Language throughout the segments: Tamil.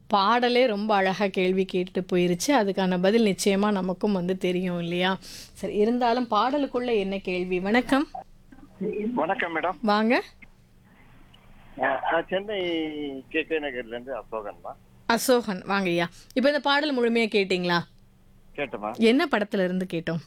பாடலே ரொம்ப அழகா கேள்வி கேட்டுட்டு போயிருச்சு. அதுக்கான பதில் நிச்சயமா நமக்கும் வந்து தெரியும் இல்லையா? சரி இருந்தாலும் பாடலுக்குள்ள என்ன கேள்வி? வணக்கம். வணக்கம் மேடம் வாங்க. நான் நான் சென்னை கே கே நகர்ல இருந்து அசோகன்மா அசோகன் வாங்கய்யா. இப்போ இந்த பாடல் முழுமையா கேட்டீங்களா? கேட்டமா என்ன படத்துல இருந்து கேட்டோம்?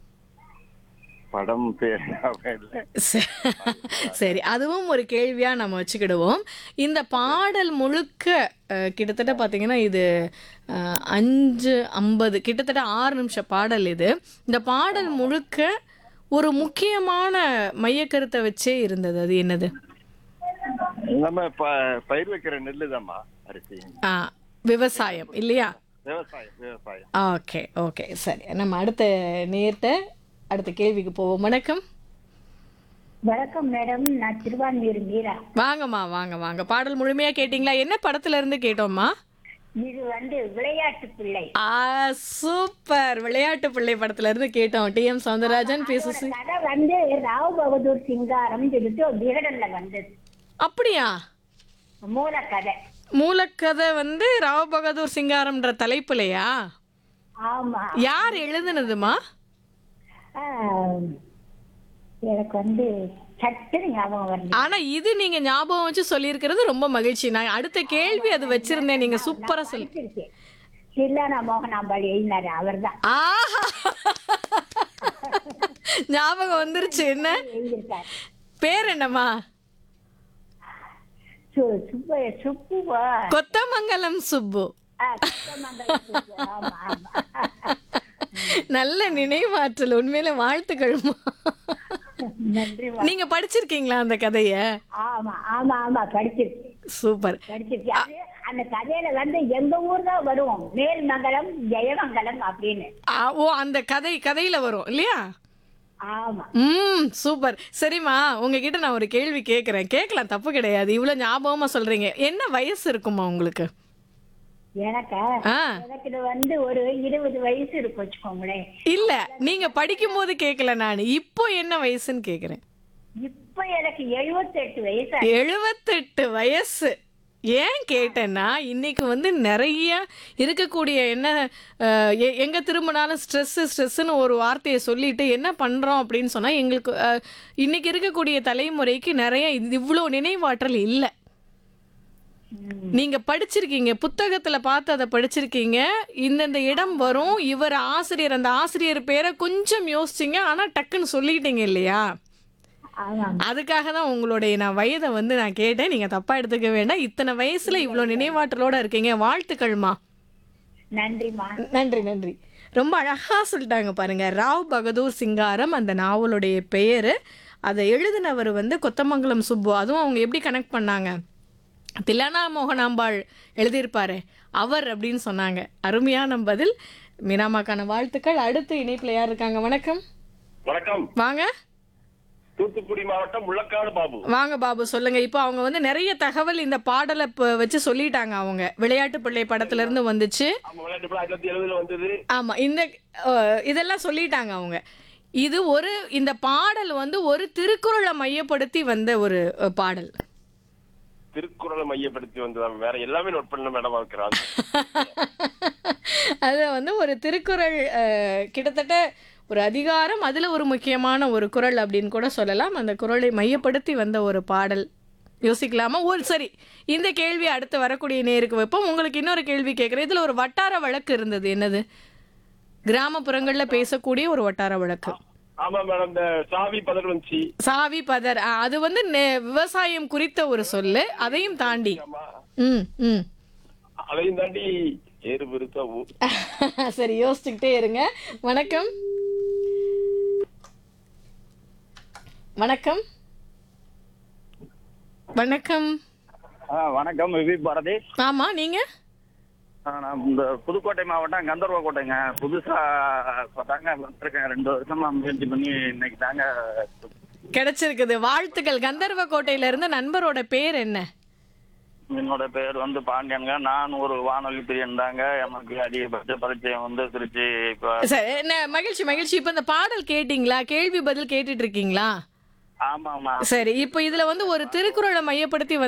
படம் பேர் ஞாபகம் இல்ல ச- சரி அதுவும் ஒரு கேள்வியா நம்ம வச்சுக்கிடுவோம் இந்த பாடல் முழுக்க அஹ், கிட்டத்தட்ட பார்த்தீங்கன்னா இது அஹ், அஞ்சு ஐம்பது கிட்டத்தட்ட ஆறு நிமிஷ பாடல் இது இந்த பாடல் முழுக்க ஒரு முக்கியமான மையக்கருத்தை வச்சே இருந்தது அது என்னது நம்ம ப- பயிர் வைக்கிற நெல்லு தான்மா அரிசி ஆ, விவசாயம் இல்லையா விவசாயம் விவசாயம் ஓகே ஓகே சரி நம்ம அடுத்த நேர்த்த அடுத்த கேள்விக்கு போவோம் வணக்கம் வணக்கம் மேடம் நான் திருவான்மியூர் மீரா வாங்கம்மா வாங்க வாங்க பாடல் முழுமையா கேட்டிங்களா என்ன படத்துல இருந்து கேட்டோம்மா இது வந்து விளையாட்டு பிள்ளை ஆ சூப்பர் விளையாட்டு பிள்ளை படத்துல இருந்து கேட்டோம் T M Soundararajan P Susi கதை வந்து ராவ் பகதூர் சிங்காரம் சொல்லிட்டு ஒரு விகடன்ல வந்தது அப்படியா மூல கதை மூலக்கதை வந்து ராவ் பகதூர் சிங்காரம்ன்ற தலைப்புலையா ஆமா யார் எழுதுனதுமா ஆஹ், எனக்கு வந்து சட்டுன்னு ஞாபகம் வருது ஆனா இது நீங்க ஞாபகம் வச்சு சொல்லியிருக்கிறது ரொம்ப மகிழ்ச்சி நான் அடுத்த கேள்வி அது வச்சிருந்தேன் நீங்க சூப்பரா சொல்லி படிச்சிருக்கேன் சில்லானா மோகனாம்பாள் எழுதினாரு அவர்தான் ஆஹா ஞாபகம் வந்துருச்சு என்ன எழுதியிருக்காரு பேர் என்னம்மா சு- சுப்பு சுப்புவா கொத்தமங்கலம் சுப்பு ஆ, கொத்தமங்கலம் சுப்பு. ஆமா ஆமா நல்ல நினைவாற்றல் உண்மையில வாழ்த்துக்கள்மா நன்றி நீங்க படிச்சிருக்கீங்களா அந்த கதைய ஆமா ஆமா ஆமா படிச்சிருக்கேன் சூப்பர் படிச்சிருக்கேன் அது அந்த கதையில வந்து எங்க ஊர் தான் வருவோம் மேல்மங்கலம் ஜெயமங்கலம் அப்படின்னு ஆ, ஓ அந்த கதை கதையில வரும் இல்லையா ஆமா ம் சூப்பர் சரிம்மா உங்ககிட்ட நான் ஒரு கேள்வி கேட்குறேன் கேட்கலாம் தப்பு கிடையாது இவ்வளோ ஞாபகமா சொல்றீங்க என்ன வயசு இருக்குமா உங்களுக்கு எனக்கா ஆ எனக்கு இது வந்து ஒரு இருபது வயசு இருக்கு வச்சுக்கோங்களேன் இல்ல நீங்க படிக்கும் போது கேட்கல நான் இப்போ என்ன வயசுன்னு கேட்குறேன் இப்ப எனக்கு எழுபத்தெட்டு வயசு எழுபத்தெட்டு வயசு ஏன் கேட்டேன்னா இன்னைக்கு வந்து நிறைய இருக்கக்கூடிய என்ன அஹ், எ- எங்க திரும்பினாலும் ஸ்ட்ரெஸ்ஸு ஸ்ட்ரெஸ்ஸுன்னு ஒரு வார்த்தையை சொல்லிட்டு என்ன பண்றோம் அப்படின்னு சொன்னா எங்களுக்கு அஹ், இன்னைக்கு இருக்கக்கூடிய தலைமுறைக்கு நிறைய இது இவ்வளோ நினைவாற்றல் இல்லை நீங்க படிச்சிருக்கீங்க புத்தகத்துல பார்த்து அதை படிச்சிருக்கீங்க இந்தந்த இடம் வரும் இவர் ஆசிரியர் அந்த ஆசிரியர் பேரை கொஞ்சம் யோசிச்சீங்க ஆனா டக்குன்னு சொல்லிட்டீங்க இல்லையா ஆமா அதுக்காக தான் உங்களுடைய நான் வயதை வந்து நான் கேட்டேன் நீங்க தப்பா எடுத்துக்க வேண்டாம் இத்தனை வயசுல இவ்வளோ நினைவாற்றலோட இருக்கீங்க வாழ்த்துக்கள்மா நன்றிம்மா நன்றி நன்றி ரொம்ப அழகா சொல்லிட்டாங்க பாருங்க ராவ் பகதூர் சிங்காரம் அந்த நாவலுடைய பெயர் அதை எழுதினவர் வந்து கொத்தமங்கலம் சுப்பு அதுவும் அவங்க எப்படி கனெக்ட் பண்ணாங்க தில்லானா மோகனாம்பாள் எழுதியிருப்பாரு அவர் அப்படின்னு சொன்னாங்க அருமையான பதில் மீனாமாக்கான வாழ்த்துக்கள் அடுத்து இணைப்பில் யார் இருக்காங்க வணக்கம் வணக்கம் வாங்க தூத்துக்குடி மாவட்டம் முள்ளக்காடு பாபு வாங்க பாபு சொல்லுங்க இப்போ அவங்க வந்து நிறைய தகவல் இந்த பாடலை ப- வச்சு சொல்லிட்டாங்க அவங்க விளையாட்டு பிள்ளை படத்துல இருந்து வந்துச்சு ஆமா விளையாட்டு போல ஆயிரத்தி தொள்ளாயிரத்தி எழுபதுல வந்தது ஆமா இந்த அஹ், இதெல்லாம் சொல்லிட்டாங்க அவங்க இது ஒரு இந்த பாடல் வந்து ஒரு திருக்குறளை மையப்படுத்தி வந்த ஒரு அஹ், பாடல் திருக்குறளை மையப்படுத்தி வந்ததா வேற எல்லாமே நோட் பண்ண மேடம் இருக்கிறாங்க அது வந்து ஒரு திருக்குறள் அஹ், கிட்டத்தட்ட ஒரு அதிகாரம் அதுல ஒரு முக்கியமான ஒரு குறள் அப்படின்னு கூட சொல்லலாம் அந்த குறளை மையப்படுத்தி வந்த ஒரு பாடல் யோசிக்கலாமா ஒரு சரி இந்த கேள்வி அடுத்து வரக்கூடிய நேருக்கு வைப்போம் உங்களுக்கு இன்னொரு கேள்வி கேட்குறேன் இதுல ஒரு வட்டார வழக்கு இருந்தது என்னது கிராமப்புறங்கள்ல பேசக்கூடிய ஒரு வட்டார வழக்கு ஆமா மேடம் இந்த சாவி பதர் வந்துச்சு சாவி பதர் அ, அது வந்து நெ- விவசாயம் குறித்த ஒரு சொல்லு அதையும் தாண்டி ஆமா ம் ம் அதையும் தாண்டி ஏறு பெருசா ஊ சரி யோசிச்சுக்கிட்டே இருங்க வணக்கம் வணக்கம் வணக்கம் வணக்கம் விவி பாரதி ஆமா நீங்க ஆ, நான் இந்த புதுக்கோட்டை மாவட்டம் கந்தர்வ கோட்டைங்க புதுசா இப்போ தாங்க வந்திருக்கேன் ரெண்டு வருஷமா முயற்சி பண்ணி இன்னைக்கு தாங்க கிடைச்சிருக்குது வாழ்த்துக்கள் கந்தர்வ கோட்டையில இருந்து நண்பரோட பேர் என்ன என்னோட பேர் வந்து பாண்டியனுங்க நான் ஒரு வானொலி பிரியன் தாங்க எனக்கு அதிகபட்ச பரிச்சயம் வந்து திருச்சி இப்போ சரி என்ன மகிழ்ச்சி மகிழ்ச்சி இப்போ இந்த பாடல் கேட்டிங்களா கேள்வி பதில் கேட்டுட்டு இருக்கீங்களா ஆமாம்மா சரி இப்போ இதுல வந்து ஒரு திருக்குறளை மையப்படுத்தி